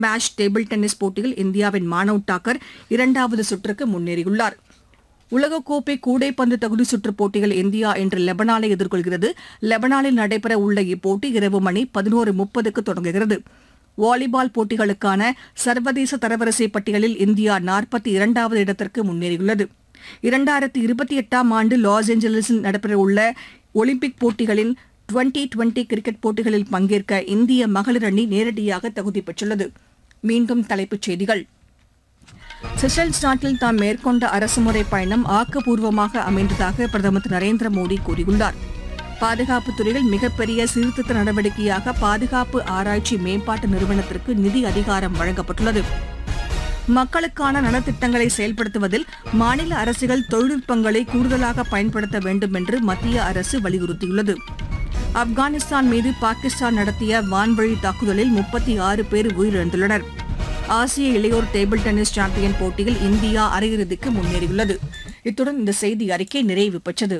match table tennis போட்டியில் இந்தியாவின் Manav Docker இரண்டாவது சுற்றுக்கு முன்னேறியுள்ளார் உலகக்கோப்பை கூடைப்பந்து தகுதி சுற்றுப் போட்டியில் இந்தியா இன்று லெபனானை எதிர்கொள்கிறது லெபனானில் நடைபெற உள்ள இப்போட்டி இரவு மணி பதினோரு முப்பதுக்கு தொடங்குகிறது வாலிபால் போட்டிகளுக்கான சர்வதேச தரவரிசை பட்டியலில் இந்தியா நாற்பத்தி இரண்டாவது இடத்திற்கு முன்னேறியுள்ளது இரண்டாயிரத்தி இருபத்தி எட்டாம் ஆண்டு லாஸ் ஏஞ்சலிஸில் நடைபெறவுள்ள ஒலிம்பிக் போட்டிகளின் டுவெண்டி டுவெண்டி கிரிக்கெட் போட்டிகளில் பங்கேற்க இந்திய மகளிர் அணி நேரடியாக தகுதி பெற்றுள்ளது மீண்டும் தலைப்புச் செய்திகள் செஷல்ஸ் நாட்டில் தாம் மேற்கொண்ட அரசுமுறை பயணம் ஆக்கப்பூர்வமாக அமைந்ததாக பிரதமர் திரு நரேந்திர மோடி கூறியுள்ளார் பாதுகாப்புத் துறையில் மிகப்பெரிய சீர்திருத்த நடவடிக்கையாக பாதுகாப்பு ஆராய்ச்சி மேம்பாட்டு நிறுவனத்திற்கு நிதி அதிகாரம் வழங்கப்பட்டுள்ளது மக்களுக்கான நலத்திட்டங்களை செயல்படுத்துவதில் மாநில அரசுகள் தொழில்நுட்பங்களை கூடுதலாக பயன்படுத்த வேண்டும் என்று மத்திய அரசு வலியுறுத்தியுள்ளது ஆப்கானிஸ்தான் மீது பாகிஸ்தான் நடத்திய வான்வழி தாக்குதலில் முப்பத்தி ஆறு பேர் உயிரிழந்துள்ளனர் ஆசிய இளையோர் டேபிள் டென்னிஸ் சாம்பியன் போட்டியில் இந்தியா அரையிறுதிக்கு முன்னேறியுள்ளது இத்துடன் இந்த செய்தி அறிக்கை நிறைவு பெற்றது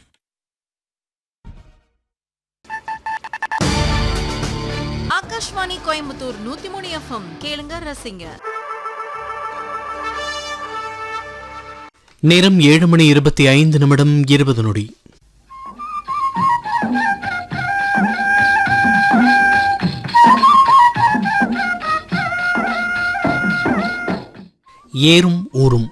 ஆகாஷ்வாணி கோயம்புத்தூர் நூத்தி மூணு எஃப்எம் கேளுங்க ரசிங்க நேரம் ஏழு மணி இருபத்தி ஐந்து நிமிடம் இருபது நொடி ஏறும் ஊரும்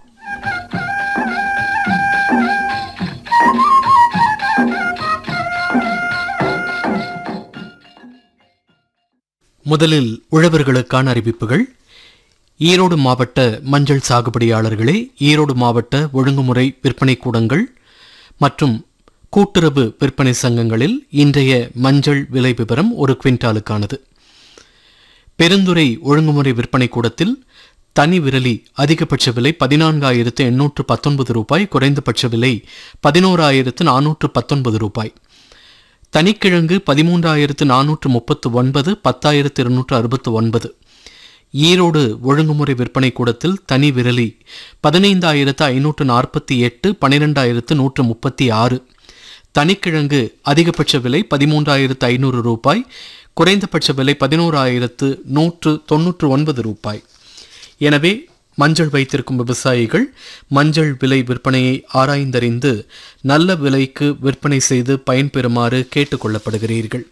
முதலில் உழவர்களுக்கான அறிவிப்புகள் ஈரோடு மாவட்ட மஞ்சள் சாகுபடியாளர்களே ஈரோடு மாவட்ட ஒழுங்குமுறை விற்பனை கூடங்கள் மற்றும் கூட்டுறவு விற்பனை சங்கங்களில் இன்றைய மஞ்சள் விலை விவரம் ஒரு குவிண்டாலுக்கானது பெருந்துறை ஒழுங்குமுறை விற்பனை கூடத்தில் தனி விரலி அதிகபட்ச விலை பதினான்காயிரத்து எண்ணூற்று பத்தொன்பது ரூபாய் குறைந்தபட்ச விலை பதினோராயிரத்து நானூற்று பத்தொன்பது ரூபாய் தனிக்கிழங்கு பதிமூன்றாயிரத்து நானூற்று முப்பத்து ஒன்பது பத்தாயிரத்து இருநூற்று அறுபத்து ஒன்பது ஈரோடு ஒழுங்குமுறை விற்பனை கூடத்தில் தனி விரலி பதினைந்தாயிரத்து ஐநூற்று நாற்பத்தி எட்டு பன்னிரெண்டாயிரத்து நூற்று முப்பத்தி ஆறு தனிக்கிழங்கு அதிகபட்ச விலை பதிமூன்றாயிரத்து ஐநூறு ரூபாய் குறைந்தபட்ச விலை பதினோராயிரத்து நூற்று தொன்னூற்று ஒன்பது ரூபாய் எனவே மஞ்சள் வைத்திருக்கும் விவசாயிகள் மஞ்சள் விலை விற்பனையை ஆராய்ந்தறிந்து நல்ல விலைக்கு விற்பனை செய்து பயன்பெறுமாறு கேட்டுக்கொள்ளப்படுகிறீர்கள்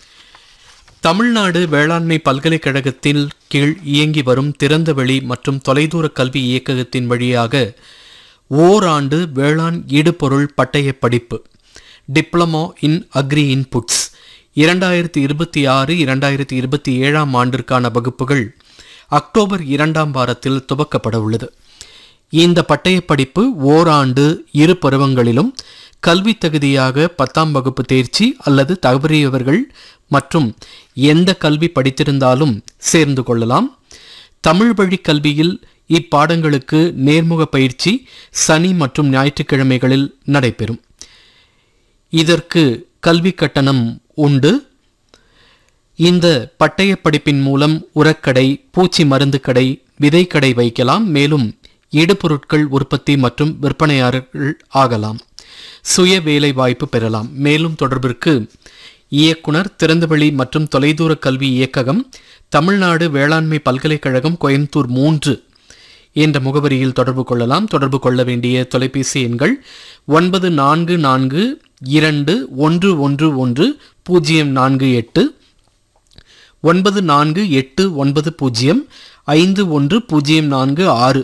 தமிழ்நாடு வேளாண்மை பல்கலைக்கழகத்தில் கீழ் இயங்கி வரும் திறந்தவெளி மற்றும் தொலைதூர கல்வி இயக்ககத்தின் வழியாக ஓராண்டு வேளாண் ஈடுபொருள் பட்டய படிப்பு டிப்ளமோ இன் அக்ரி இன்புட்ஸ் இரண்டாயிரத்தி இருபத்தி ஆறு இரண்டாயிரத்தி இருபத்தி ஏழாம் ஆண்டிற்கான வகுப்புகள் அக்டோபர் இரண்டாம் வாரத்தில் துவக்கப்பட உள்ளது இந்த பட்டயப் படிப்பு ஓராண்டு இரு பருவங்களிலும் கல்வி தகுதியாக பத்தாம் வகுப்பு தேர்ச்சி அல்லது தவறியவர்கள் மற்றும் எந்த கல்வி படித்திருந்தாலும் சேர்ந்து கொள்ளலாம் தமிழ் வழி கல்வியில் இப்பாடங்களுக்கு நேர்முக பயிற்சி சனி மற்றும் ஞாயிற்றுக்கிழமைகளில் நடைபெறும் இதற்கு கல்வி கட்டணம் உண்டு இந்த பட்டயப் படிப்பின் மூலம் உரக்கடை பூச்சி மருந்து கடை விதைக்கடை வைக்கலாம் மேலும் இடுபொருட்கள் உற்பத்தி மற்றும் விற்பனையாளர்கள் ஆகலாம் சுய வேலை வாய்ப்பு பெறலாம் மேலும் தொடர்பிற்கு இயக்குனர் திறந்தவெளி மற்றும் தொலைதூர கல்வி இயக்ககம் தமிழ்நாடு வேளாண்மை பல்கலைக்கழகம் கோயம்புத்தூர் மூன்று என்ற முகவரியில் தொடர்பு கொள்ளலாம் தொடர்பு கொள்ள வேண்டிய தொலைபேசி எண்கள் ஒன்பது நான்கு நான்கு இரண்டு ஒன்று ஒன்று ஒன்று பூஜ்ஜியம் நான்கு எட்டு ஒன்பது நான்கு எட்டு ஒன்பது பூஜ்ஜியம் ஐந்து ஒன்று பூஜ்ஜியம் நான்கு ஆறு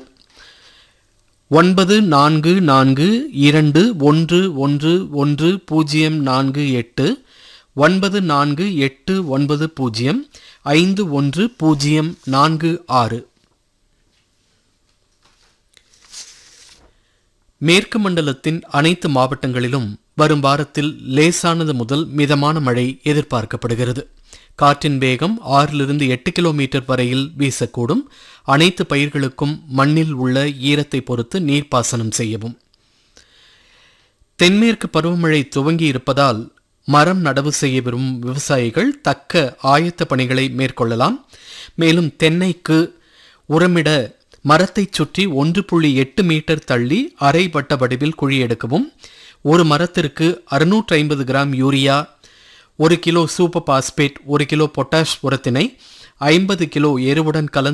ஒன்பது நான்கு நான்கு இரண்டு ஒன்று ஒன்று ஒன்று பூஜ்ஜியம் நான்கு எட்டு ஒன்பது நான்கு எட்டு ஒன்பது பூஜ்ஜியம் ஐந்து ஒன்று பூஜ்ஜியம் நான்கு ஆறு மேற்கு மண்டலத்தின் அனைத்து மாவட்டங்களிலும் வரும் வாரத்தில் லேசானது முதல் மிதமான மழை எதிர்பார்க்கப்படுகிறது காற்றின் வேகம் ஆறிலிருந்து எட்டு கிலோமீட்டர் வரையில் வீசக்கூடும் அனைத்து பயிர்களுக்கும் மண்ணில் உள்ள ஈரத்தை பொறுத்து நீர்ப்பாசனம் செய்யவும் தென்மேற்கு பருவமழை துவங்கி இருப்பதால் மரம் நடவு செய்ய விரும்பும் விவசாயிகள் தக்க ஆயத்த பணிகளை மேற்கொள்ளலாம் மேலும் தென்னைக்கு உரமிட மரத்தைச் சுற்றி ஒன்று புள்ளி எட்டு மீட்டர் தள்ளி அரை வட்ட வடிவில் குழி எடுக்கவும் ஒரு மரத்திற்கு அறுநூற்றி ஐம்பது கிராம் யூரியா ஒரு கிலோ சூப்பர் பாஸ்பேட் ஒரு கிலோ பொட்டாஷ் உரத்தினை ஐம்பது கிலோ எருவுடன் கலந்து